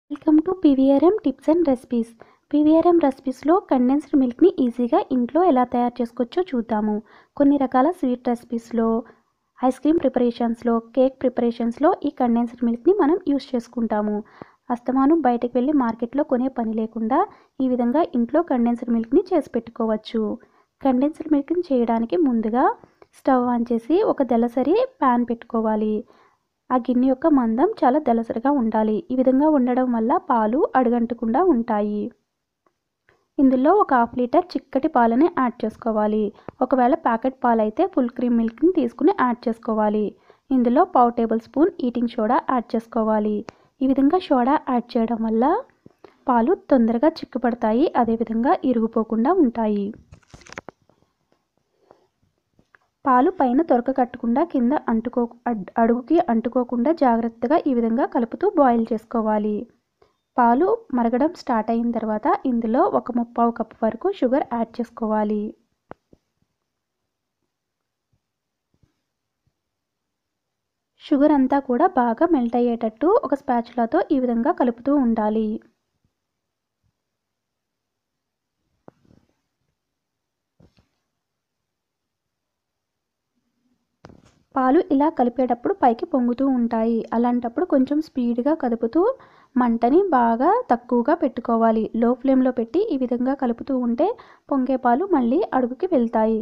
welcome to PVRM tips and recipes PVRM రెసిపీస్లో condensed మిల్క్ని ఈజీగా ఇంట్లో ఎలా తయారు చేసుకోవచ్చో చూద్దాము కొన్ని రకాల స్వీట్ రెసిపీస్లో ఐస్ క్రీమ్ ప్రిపరేషన్స్లో కేక్ ప్రిపరేషన్స్లో ఈ కండెన్స్డ్ మిల్క్ని మనం యూస్ చేసుకుంటాము అస్తమాను బయటకు వెళ్ళి మార్కెట్లో కొనే పని లేకుండా ఈ విధంగా ఇంట్లో కండెన్స్డ్ మిల్క్ని చేసి పెట్టుకోవచ్చు కండెన్స్డ్ మిల్క్ని చేయడానికి ముందుగా స్టవ్ ఆన్ చేసి ఒక దళసరి ప్యాన్ పెట్టుకోవాలి ఆ గిన్నె యొక్క మందం చాలా దళసరిగా ఉండాలి ఈ విధంగా ఉండడం వల్ల పాలు అడుగంటకుండా ఉంటాయి ఇందులో ఒక హాఫ్ లీటర్ చిక్కటి పాలని యాడ్ చేసుకోవాలి ఒకవేళ ప్యాకెట్ పాలు అయితే ఫుల్ క్రీమ్ మిల్క్ని తీసుకుని యాడ్ చేసుకోవాలి ఇందులో పావు tablespoon eating soda add చేసుకోవాలి ఈ విధంగా సోడా యాడ్ చేయడం వల్ల పాలు తొందరగా చిక్కుపడతాయి అదేవిధంగా ఇరిగిపోకుండా ఉంటాయి పాలు పైన తొరక కట్టకుండా కింద అంటుకో అడుగుకి అంటుకోకుండా జాగ్రత్తగా ఈ విధంగా కలుపుతూ బాయిల్ చేసుకోవాలి పాలు మరగడం స్టార్ట్ అయిన తర్వాత ఇందులో ఒక ముప్పావు కప్పు వరకు షుగర్ యాడ్ చేసుకోవాలి షుగర్ అంతా కూడా బాగా మెల్ట్ అయ్యేటట్టు ఒక స్పాచులాతో ఈ విధంగా కలుపుతూ ఉండాలి పాలు ఇలా కలిపేటప్పుడు పైకి పొంగుతూ ఉంటాయి అలాంటప్పుడు కొంచెం స్పీడ్గా కదుపుతూ మంటని బాగా తక్కువగా పెట్టుకోవాలి లో ఫ్లేమ్లో పెట్టి ఈ విధంగా కలుపుతూ ఉంటే పొంగే పాలు మళ్ళీ అడుగుకి వెళ్తాయి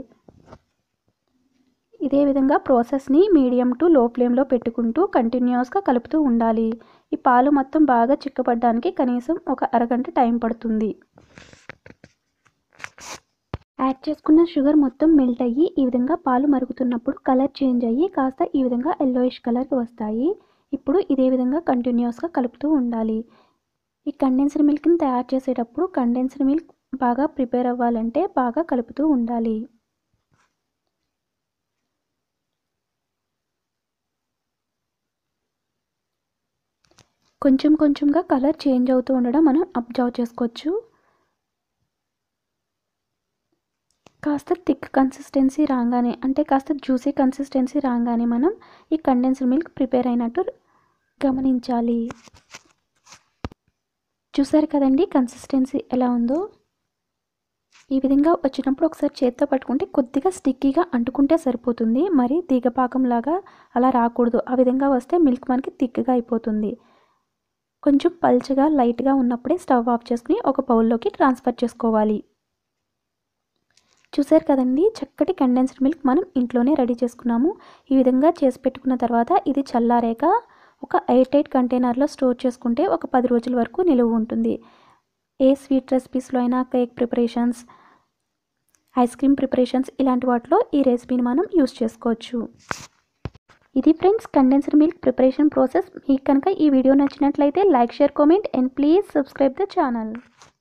ఇదే విధంగా ప్రాసెస్ని మీడియం టు లో ఫ్లేమ్లో పెట్టుకుంటూ కంటిన్యూస్గా కలుపుతూ ఉండాలి ఈ పాలు మొత్తం బాగా చిక్కపడడానికి కనీసం ఒక అరగంట టైం పడుతుంది యాడ్ చేసుకున్న షుగర్ మొత్తం మెల్ట్ అయ్యి ఈ విధంగా పాలు మరుగుతున్నప్పుడు కలర్ చేంజ్ అయ్యి కాస్త ఈ విధంగా ఎల్లోయిష్ కలర్కి వస్తాయి ఇప్పుడు ఇదే విధంగా కంటిన్యూస్గా కలుపుతూ ఉండాలి ఈ కండెన్స్డ్ మిల్క్ని తయారు చేసేటప్పుడు కండెన్స్డ్ మిల్క్ బాగా ప్రిపేర్ అవ్వాలంటే బాగా కలుపుతూ ఉండాలి కొంచెం కొంచెంగా కలర్ చేంజ్ అవుతూ ఉండడం మనం అబ్జర్వ్ చేసుకోవచ్చు కాస్త థిక్ కన్సిస్టెన్సీ రాగానే అంటే కాస్త జ్యూసీ కన్సిస్టెన్సీ రాగానే మనం ఈ కండెన్స్డ్ మిల్క్ ప్రిపేర్ అయినట్టు గమనించాలి చూసారు కదండి కన్సిస్టెన్సీ ఎలా ఉందో ఈ విధంగా వచ్చినప్పుడు ఒకసారి చేత్తో పట్టుకుంటే కొద్దిగా స్టిక్కీగా అంటుకుంటే సరిపోతుంది మరి తీగపాకంలాగా అలా రాకూడదు ఆ విధంగా వస్తే మిల్క్ మనకి థిక్గా అయిపోతుంది కొంచెం పల్చగా లైట్గా ఉన్నప్పుడే స్టవ్ ఆఫ్ చేసుకుని ఒక బౌల్లోకి ట్రాన్స్ఫర్ చేసుకోవాలి చూసారు కదండి చక్కటి కండెన్స్డ్ మిల్క్ మనం ఇంట్లోనే రెడీ చేసుకున్నాము ఈ విధంగా చేసి పెట్టుకున్న తర్వాత ఇది చల్లారాక ఒక ఎయిట్ ఎయిట్ కంటైనర్లో స్టోర్ చేసుకుంటే ఒక పది రోజుల వరకు నిలువ ఉంటుంది ఏ స్వీట్ రెసిపీస్లో అయినా cake preparations ice cream preparations ఇలాంటి వాటిలో ఈ రెసిపీని మనం యూస్ చేసుకోవచ్చు ఇది friends condensed milk preparation process మీకు కనుక ఈ వీడియో నచ్చినట్లయితే like share comment and please subscribe the channel